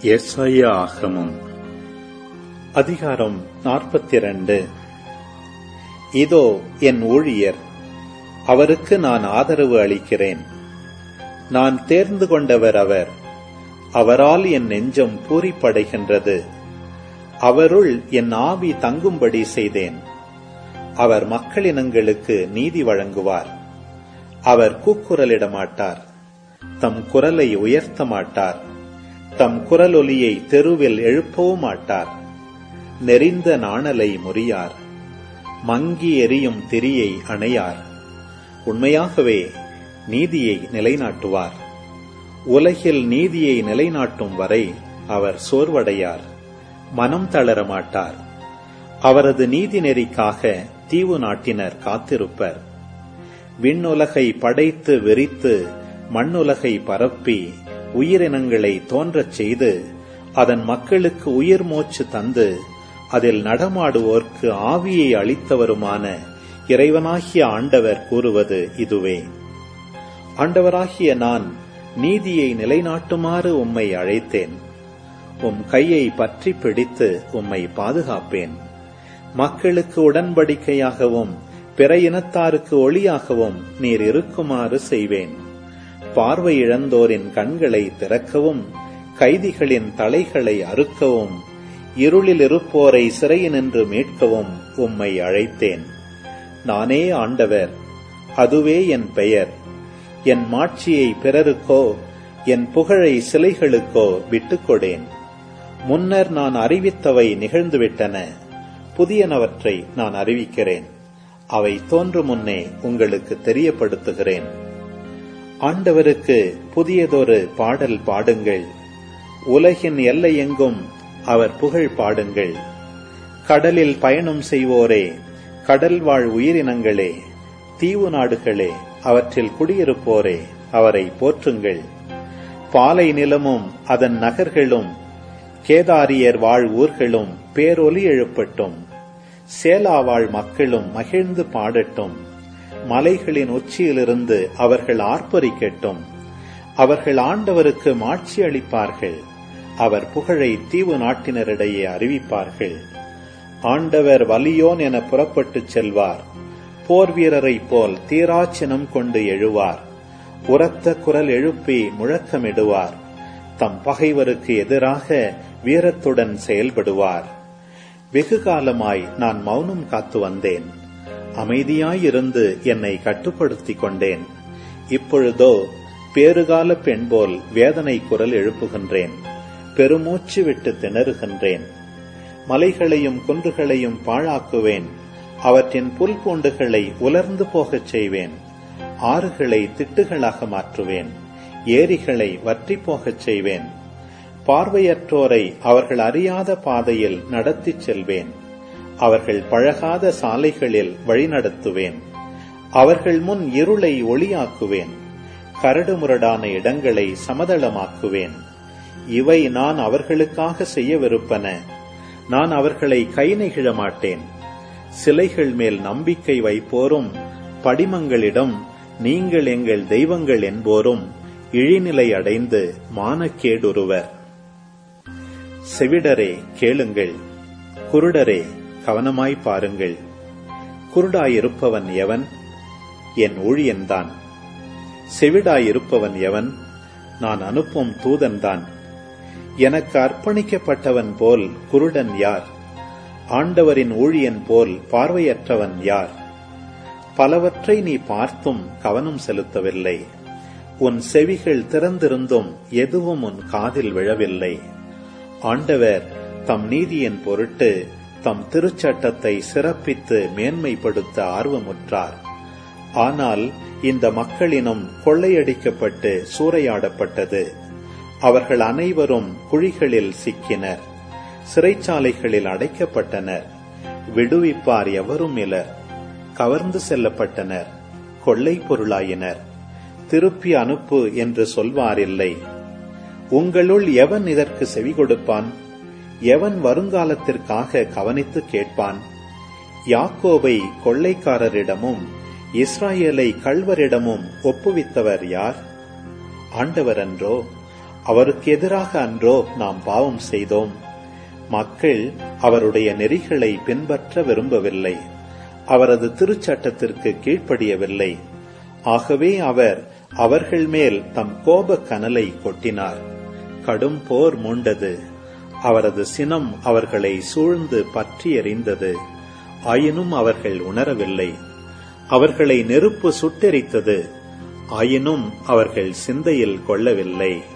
எஸ்ஐயா ஆகமம் அதிகாரம் நாற்பத்தி இரண்டு இதோ என் ஊழியர் அவருக்கு நான் ஆதரவு அளிக்கிறேன் நான் தேர்ந்து கொண்டவர் அவர் அவரால் என் நெஞ்சம் பூரிப்படைகின்றது அவருள் என் ஆவி தங்கும்படி செய்தேன் அவர் மக்களினங்களுக்கு நீதி வழங்குவார் அவர் கூக்குரலிட மாட்டார் தம் குரலை உயர்த்த மாட்டார் தம் குரலொலியை தெருவில் எழுப்பவும் மாட்டார் நெறிந்த நாணலை முறியார் மங்கி எரியும் திரியை அணையார் உண்மையாகவே நீதியை நிலைநாட்டுவார் உலகில் நீதியை நிலைநாட்டும் வரை அவர் சோர்வடையார் மனம் தளர மாட்டார் அவரது நீதி நெறிக்காக தீவு நாட்டினர் காத்திருப்பர் விண்ணுலகை படைத்து விரித்து மண்ணுலகை பரப்பி உயிரினங்களை தோன்றச் செய்து அதன் மக்களுக்கு உயிர் மூச்சு தந்து அதில் நடமாடுவோர்க்கு ஆவியை அளித்தவருமான இறைவனாகிய ஆண்டவர் கூறுவது இதுவே ஆண்டவராகிய நான் நீதியை நிலைநாட்டுமாறு உம்மை அழைத்தேன் உம் கையை பற்றி பிடித்து உம்மை பாதுகாப்பேன் மக்களுக்கு உடன்படிக்கையாகவும் பிற இனத்தாருக்கு ஒளியாகவும் நீர் இருக்குமாறு செய்வேன் பார்வை இழந்தோரின் கண்களை திறக்கவும் கைதிகளின் தலைகளை அறுக்கவும் இருளில் இருப்போரை சிறையினின்று மீட்கவும் உம்மை அழைத்தேன் நானே ஆண்டவர் அதுவே என் பெயர் என் மாட்சியை பிறருக்கோ என் புகழை சிலைகளுக்கோ விட்டுக்கொடேன் முன்னர் நான் அறிவித்தவை நிகழ்ந்துவிட்டன புதியனவற்றை நான் அறிவிக்கிறேன் அவை தோன்றும் முன்னே உங்களுக்கு தெரியப்படுத்துகிறேன் ஆண்டவருக்கு புதியதொரு பாடல் பாடுங்கள் உலகின் எல்லையெங்கும் அவர் புகழ் பாடுங்கள் கடலில் பயணம் செய்வோரே கடல் வாழ் உயிரினங்களே தீவு நாடுகளே அவற்றில் குடியிருப்போரே அவரை போற்றுங்கள் பாலை நிலமும் அதன் நகர்களும் கேதாரியர் வாழ் ஊர்களும் பேரொலி எழுப்பட்டும் சேலா வாழ் மக்களும் மகிழ்ந்து பாடட்டும் மலைகளின் உச்சியிலிருந்து அவர்கள் ஆர்ப்பரிக்கட்டும் அவர்கள் ஆண்டவருக்கு மாட்சி அளிப்பார்கள் அவர் புகழை தீவு நாட்டினரிடையே அறிவிப்பார்கள் ஆண்டவர் வலியோன் என புறப்பட்டுச் செல்வார் போர் வீரரைப் போல் தீராச்சினம் கொண்டு எழுவார் உரத்த குரல் எழுப்பி முழக்கமிடுவார் தம் பகைவருக்கு எதிராக வீரத்துடன் செயல்படுவார் வெகு காலமாய் நான் மௌனம் காத்து வந்தேன் அமைதியாயிருந்து என்னை கட்டுப்படுத்திக் கொண்டேன் இப்பொழுதோ பேறுகால பெண் போல் வேதனை குரல் எழுப்புகின்றேன் பெருமூச்சு விட்டு திணறுகின்றேன் மலைகளையும் குன்றுகளையும் பாழாக்குவேன் அவற்றின் புல் பூண்டுகளை உலர்ந்து போகச் செய்வேன் ஆறுகளை திட்டுகளாக மாற்றுவேன் ஏரிகளை வற்றி போகச் செய்வேன் பார்வையற்றோரை அவர்கள் அறியாத பாதையில் நடத்திச் செல்வேன் அவர்கள் பழகாத சாலைகளில் வழிநடத்துவேன் அவர்கள் முன் இருளை ஒளியாக்குவேன் கரடுமுரடான இடங்களை சமதளமாக்குவேன் இவை நான் அவர்களுக்காக செய்யவிருப்பன நான் அவர்களை கை நெகிழ மாட்டேன் சிலைகள் மேல் நம்பிக்கை வைப்போரும் படிமங்களிடம் நீங்கள் எங்கள் தெய்வங்கள் என்போரும் இழிநிலை அடைந்து மானக்கேடுருவர் செவிடரே கேளுங்கள் குருடரே கவனமாய் பாருங்கள் குருடாயிருப்பவன் எவன் என் ஊழியன்தான் செவிடாயிருப்பவன் எவன் நான் அனுப்பும் தூதன்தான் எனக்கு அர்ப்பணிக்கப்பட்டவன் போல் குருடன் யார் ஆண்டவரின் ஊழியன் போல் பார்வையற்றவன் யார் பலவற்றை நீ பார்த்தும் கவனம் செலுத்தவில்லை உன் செவிகள் திறந்திருந்தும் எதுவும் உன் காதில் விழவில்லை ஆண்டவர் தம் நீதியின் பொருட்டு தம் திருச்சட்டத்தை சிறப்பித்து மேன்மைப்படுத்த ஆர்வமுற்றார் ஆனால் இந்த மக்களினம் கொள்ளையடிக்கப்பட்டு சூறையாடப்பட்டது அவர்கள் அனைவரும் குழிகளில் சிக்கினர் சிறைச்சாலைகளில் அடைக்கப்பட்டனர் விடுவிப்பார் எவரும் இலர் கவர்ந்து செல்லப்பட்டனர் கொள்ளை பொருளாயினர் திருப்பி அனுப்பு என்று சொல்வாரில்லை உங்களுள் எவன் இதற்கு செவி கொடுப்பான் எவன் வருங்காலத்திற்காக கவனித்து கேட்பான் யாக்கோபை கொள்ளைக்காரரிடமும் இஸ்ராயேலை கள்வரிடமும் ஒப்புவித்தவர் யார் ஆண்டவர் அன்றோ அவருக்கு எதிராக அன்றோ நாம் பாவம் செய்தோம் மக்கள் அவருடைய நெறிகளை பின்பற்ற விரும்பவில்லை அவரது திருச்சட்டத்திற்கு கீழ்ப்படியவில்லை ஆகவே அவர் அவர்கள் மேல் தம் கோப கனலை கொட்டினார் கடும் போர் மூண்டது அவரது சினம் அவர்களை சூழ்ந்து பற்றி எறிந்தது ஆயினும் அவர்கள் உணரவில்லை அவர்களை நெருப்பு சுட்டெரித்தது ஆயினும் அவர்கள் சிந்தையில் கொள்ளவில்லை